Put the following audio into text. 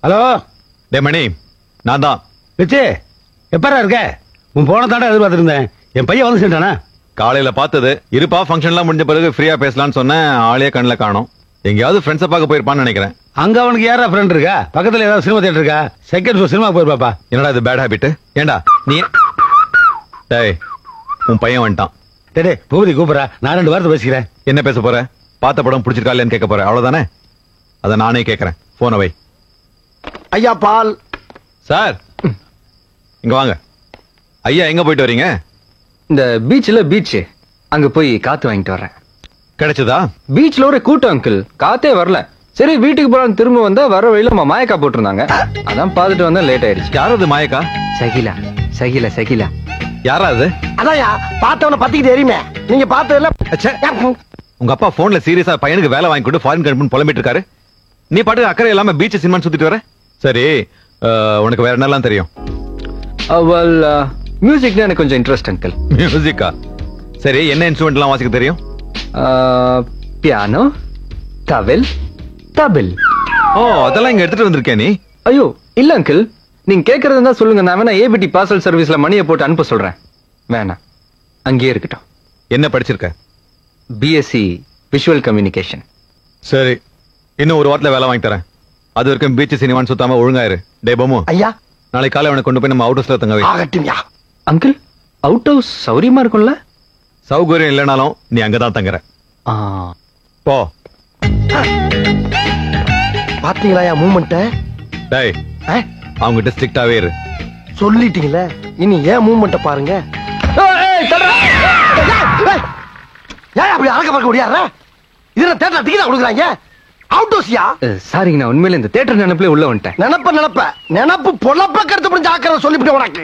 Hello டே மணி நான் தான் பிச்சு எப்பரா இருக்க உன் போன தாண்டா எதிர்பார்த்திருந்தேன் என் பையன் வந்து சேர்ந்தானா காலையில பார்த்தது இருப்பா ஃபங்க்ஷன்லாம் முடிஞ்ச பிறகு ஃப்ரீயா பேசலாம்னு சொன்னேன் ஆளே கண்ணில் காணோம் எங்கேயாவது ஃப்ரெண்ட்ஸை பார்க்க போயிருப்பான்னு நினைக்கிறேன் அங்க அவனுக்கு யாரா ஃப்ரெண்ட் இருக்கா பக்கத்துல ஏதாவது சினிமா தியேட்டர் இருக்கா செகண்ட் ஷோ சினிமா போயிருப்பாப்பா என்னடா இது பேட் ஹாபிட் ஏண்டா நீ டேய் உன் பையன் வந்துட்டான் டேய் டேய், பூபதி கூப்பிடுறா நான் ரெண்டு வாரத்தை பேசிக்கிறேன் என்ன பேச போற பார்த்த படம் பிடிச்சிருக்கா இல்லையான்னு கேட்க போற அவ்வளவுதானே அதை நானே கேட்கறேன் போன வை ஐயா பால் சார் இங்க வாங்க ஐயா எங்க போயிட்டு வரீங்க இந்த பீச்ல பீச் அங்க போய் காத்து வாங்கிட்டு வர்றேன் கிடைச்சதா பீச்ல ஒரு கூட்டம் அங்கிள் காத்தே வரல சரி வீட்டுக்கு போலாம் திரும்ப வந்தா வர வழியில நம்ம மாயக்கா போட்டிருந்தாங்க அதான் பார்த்துட்டு வந்தா லேட் ஆயிடுச்சு யார் அது மாயக்கா சகிலா சகிலா சகிலா யாரா அது அதான்யா பார்த்தவன பத்திக்கிட்டு எரியுமே நீங்க பார்த்ததுல அச்சே. உங்க அப்பா போன்ல சீரியஸா பையனுக்கு வேலை வாங்கி கொண்டு ஃபாரின் கம்பெனி புலம்பிட்டு இருக்காரு நீ பாட்டு அக்கறை இல்லாம பீச் சினிமா சுத்திட்டு வர சரி அஹ், உனக்கு வேற என்னெல்லாம் தெரியும் அவள் மியூசிக்னா எனக்கு கொஞ்சம் இன்ட்ரெஸ்ட் அங்கிள் மியூசிக்கா சரி என்ன இன்ஸ்ட்ருமெண்ட் எல்லாம் வாசிக்க தெரியும் பியானோ தவில் தபில் ஓ அதெல்லாம் இங்க எடுத்துட்டு வந்திருக்கே நீ ஐயோ இல்ல அங்கிள் நீங்க கேக்குறது இருந்தா சொல்லுங்க நான் வேணா ஏபிடி பார்சல் சர்வீஸ்ல மணியை போட்டு அனுப்ப சொல்றேன் வேணாம் அங்கேயே இருக்கட்டும் என்ன படிச்சிருக்க பிஎஸ்சி விஷுவல் கம்யூனிகேஷன் சரி இன்னும் ஒரு வாரத்துல வேலை வாங்கி தரேன் அது வரைக்கும் பீச் சினிமான்னு சுத்தாம ஒழுங்காயிரு டே பொம்மு ஐயா நாளைக்கு காலை அவனை கொண்டு போய் நம்ம அவுட் ஹவுஸ்ல தங்க வை ஆகட்டும்யா அங்கிள் அவுட் ஹவுஸ் சௌரியமா இருக்கும்ல சௌகரியம் இல்லைனாலும் நீ அங்கதான் தங்குற ஆ, போ பாத்தீங்களா மூமெண்ட் டேய் அவங்ககிட்ட ஸ்ட்ரிக்டாவே இரு சொல்லிட்டீங்களே இனி ஏன் மூமெண்ட்ட பாருங்க ஏன் அப்படி அறக்க பார்க்க முடியாத இதுல தேட்டர் டிக்கெட் கொடுக்குறாங்க அவுட் ஹவுஸ்யா அஹ், சாரிங்க நான் உண்மையில இந்த தேட்டர் நினைப்புல உள்ள வந்துட்டேன் நினப்ப நினப்ப நினப்பு பொழப்ப கருத்து புரிஞ்சு ஆக்கிற சொல்லிவிட்டு உனக்கு